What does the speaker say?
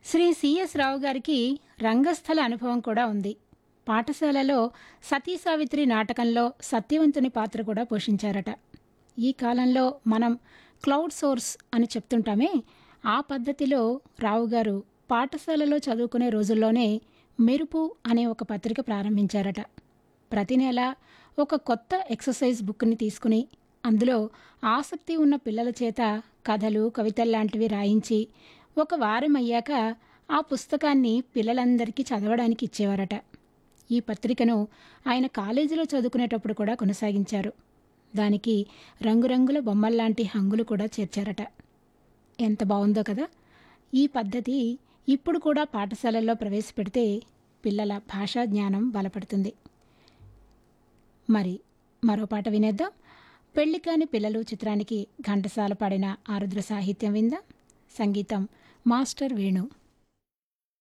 Shri CS రావు గారికి రంగస్థల అనుభవం కూడా ఉంది పాఠశాలలో సతీ సావిత్రి నాటకంలో సత్యవంతుని పాత్ర కూడా పోషించారట ఈ కాలంలో మనం క్లౌడ్ సోర్స్ అని చెప్తుంటామే ఆ పద్ధతిలో రావు గారు పాఠశాలలో చదువుకునే రోజుల్లోనే మెరుపు అనే ఒక పత్రిక ప్రారంభించారట ప్రతి నెల ఒక కొత్త ఎక్సర్సైజ్ బుక్ని తీసుకుని అందులో ఆసక్తి ఉన్న పిల్లల చేత కథలు కవితల్లాంటివి రాయించి ఒక వారం అయ్యాక ఆ పుస్తకాన్ని పిల్లలందరికీ చదవడానికి ఇచ్చేవారట ఈ పత్రికను ఆయన కాలేజీలో చదువుకునేటప్పుడు కూడా కొనసాగించారు దానికి రంగురంగుల బొమ్మల్లాంటి హంగులు కూడా చేర్చారట ఎంత బాగుందో కదా ఈ పద్ధతి ఇప్పుడు కూడా పాఠశాలల్లో ప్రవేశపెడితే పిల్లల భాషా జ్ఞానం బలపడుతుంది మరి మరో పాట వినేద్దాం పెళ్లి కాని పిల్లలు చిత్రానికి ఘంటసాల పాడిన ఆరుద్ర సాహిత్యం విందాం సంగీతం మాస్టర్ వేణు